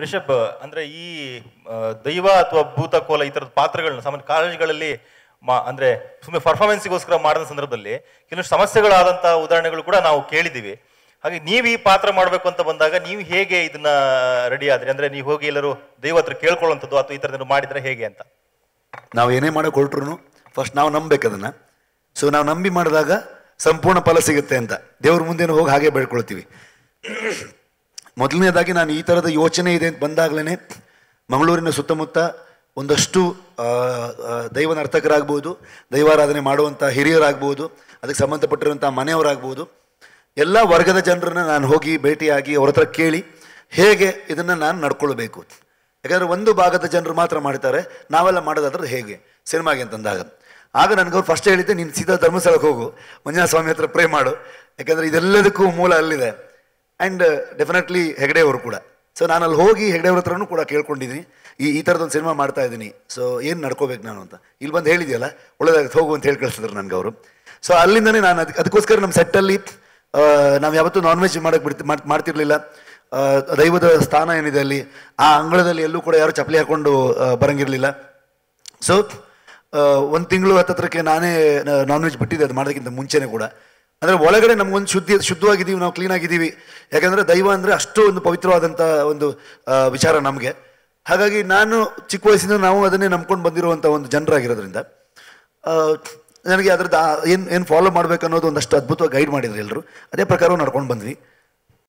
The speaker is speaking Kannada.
ರಿಷಬ್ ಅಂದ್ರೆ ಈ ಆ, ದೈವ ಅಥವಾ ಭೂತ ಕೋಲ ಈ ತರದ ಪಾತ್ರಗಳನ್ನ ಸಾಮಾನ್ಯ ಕಾಲೇಜುಗಳಲ್ಲಿ ಮಾ- ಅಂದ್ರೆ ಸುಮ್ಮನೆ ಪರ್ಫಾರ್ಮೆನ್ಸ್ಗೋಸ್ಕರ ಮಾಡಿದ ಸಂದರ್ಭದಲ್ಲಿ ಕೆಲವಷ್ಟು ಸಮಸ್ಯೆಗಳಾದಂತ ಉದಾಹರಣೆಗಳು ಕೂಡ ನಾವು ಕೇಳಿದ್ದೀವಿ ಹಾಗೆ ನೀವು ಈ ಪಾತ್ರ ಮಾಡಬೇಕು ಅಂತ ಬಂದಾಗ ನೀವು ಹೇಗೆ ಇದನ್ನ ರೆಡಿ ಆದ್ರಿ ಅಂದ್ರೆ ನೀವು ಹೋಗಿ ಎಲ್ಲರೂ ದೈವ ಹತ್ರ ಕೇಳ್ಕೊಳ್ಳುವಂಥದ್ದು ಅಥವಾ ಈ ಥರದ್ದು ಮಾಡಿದ್ರೆ ಹೇಗೆ ಅಂತ ನಾವು ಏನೇ ಮಾಡಕ್ಕೆ ಹೊರಟ್ರು ಫಸ್ಟ್ ನಾವು ನಂಬೇಕು ಅದನ್ನ ಸೊ ನಾವು ನಂಬಿ ಮಾಡಿದಾಗ ಸಂಪೂರ್ಣ ಫಲ ಸಿಗುತ್ತೆ ಅಂತ ದೇವ್ರ ಮುಂದೆನೂ ಹೋಗಿ ಹಾಗೆ ಬೆಳ್ಕೊಳ್ತೀವಿ ಮೊದಲನೇದಾಗಿ ನಾನು ಈ ಥರದ ಯೋಚನೆ ಇದೆ ಅಂತ ಬಂದಾಗಲೇ ಮಂಗಳೂರಿನ ಸುತ್ತಮುತ್ತ ಒಂದಷ್ಟು ಆ, ಆ, ದೈವ ನರ್ತಕರಾಗ್ಬೋದು ದೈವಾರಾಧನೆ ಮಾಡುವಂಥ ಹಿರಿಯರಾಗ್ಬೋದು ಅದಕ್ಕೆ ಸಂಬಂಧಪಟ್ಟಿರುವಂಥ ಮನೆಯವರಾಗ್ಬೋದು ಎಲ್ಲ ವರ್ಗದ ಜನರನ್ನ ನಾನು ಹೋಗಿ ಭೇಟಿಯಾಗಿ ಅವ್ರ ಹತ್ರ ಕೇಳಿ ಹೇಗೆ ಇದನ್ನು ನಾನು ನಡ್ಕೊಳ್ಬೇಕು ಯಾಕಂದರೆ ಒಂದು ಭಾಗದ ಜನರು ಮಾತ್ರ ಮಾಡ್ತಾರೆ ನಾವೆಲ್ಲ ಮಾಡೋದಾದ್ರೆ ಹೇಗೆ ಸಿನಿಮಾಗೆ ಅಂತಂದಾಗ ಆಗ ನನಗೆ ಅವ್ರು ಫಸ್ಟ್ ಹೇಳಿದ್ದೆ ನೀನು ಸೀದಾ ಧರ್ಮಸ್ಥಳಕ್ಕೆ ಹೋಗು ಮಂಜುನಾಥ ಸ್ವಾಮಿ ಹತ್ರ ಪ್ರೇ ಮಾಡು ಯಾಕಂದರೆ ಇದೆಲ್ಲದಕ್ಕೂ ಮೂಲ ಅಲ್ಲಿದೆ ಆ್ಯಂಡ್ ಡೆಫಿನೆಟ್ಲಿ ಹೆಗಡೆ ಅವರು ಕೂಡ ಸೊ ನಾನು ಅಲ್ಲಿ ಹೋಗಿ ಹೆಗಡೆ ಅವ್ರ ಹತ್ರನೂ ಕೂಡ ಕೇಳ್ಕೊಂಡಿದ್ದೀನಿ ಈ ಈ ಥರದೊಂದು ಸಿನಿಮಾ ಮಾಡ್ತಾ ಇದ್ದೀನಿ ಸೊ ಏನು ನಡ್ಕೋಬೇಕು ನಾನು ಅಂತ ಇಲ್ಲಿ ಬಂದು ಹೇಳಿದೆಯಲ್ಲ ಒಳ್ಳೆದಾಗುತ್ತೆ ಹೋಗು ಅಂತ ಹೇಳಿ ಕಳಿಸಿದ್ರು ನನಗೆ ಅವರು ಸೊ ಅಲ್ಲಿಂದನೇ ನಾನು ಅದಕ್ಕೆ ಅದಕ್ಕೋಸ್ಕರ ನಮ್ಮ ಸೆಟ್ಟಲ್ಲಿ ನಾವು ಯಾವತ್ತೂ ನಾನ್ ವೆಜ್ ಮಾಡಕ್ಕೆ ಬಿಡ್ತಿ ಮಾಡ್- ಮಾಡ್ತಿರ್ಲಿಲ್ಲ ಆ, ದೈವದ ಸ್ಥಾನ ಏನಿದೆ ಅಲ್ಲಿ ಆ ಅಂಗಳದಲ್ಲಿ ಎಲ್ಲೂ ಕೂಡ ಯಾರು ಚಪ್ಪಲಿ ಹಾಕೊಂಡು ಆ, ಬರಂಗಿರ್ಲಿಲ್ಲ ಸೊ ಒಂದು ತಿಂಗಳು ಹತ್ತತ್ರಕ್ಕೆ ನಾನೇ ನಾನ್ ವೆಜ್ ಬಿಟ್ಟಿದ್ದೆ ಅದು ಮಾಡೋದಕ್ಕಿಂತ ಮುಂಚೆನೇ ಕೂಡ ಅಂದರೆ ಒಳಗಡೆ ನಮ್ಗೊಂದು ಶುದ್ಧಿ ಶುದ್ಧವಾಗಿದ್ದೀವಿ ನಾವು ಕ್ಲೀನ್ ಆಗಿದ್ದೀವಿ ಯಾಕಂದರೆ ದೈವ ಅಂದರೆ ಅಷ್ಟು ಒಂದು ಪವಿತ್ರವಾದಂಥ ಒಂದು ಆ, ವಿಚಾರ ನಮಗೆ ಹಾಗಾಗಿ ನಾನು ಚಿಕ್ಕ ವಯಸ್ಸಿಂದ ನಾವು ಅದನ್ನೇ ನಂಬ್ಕೊಂಡು ಬಂದಿರುವಂಥ ಒಂದು ಜನರಾಗಿರೋದ್ರಿಂದ ಆ, ನನಗೆ ಅದ್ರದ್ದು ಏನು ಏನು ಫಾಲೋ ಮಾಡ್ಬೇಕು ಅನ್ನೋದು ಒಂದಷ್ಟು ಅದ್ಭುತವಾಗಿ ಗೈಡ್ ಮಾಡಿದ್ರು ಎಲ್ಲರೂ ಅದೇ ಪ್ರಕಾರ ನಡ್ಕೊಂಡು ಬಂದ್ವಿ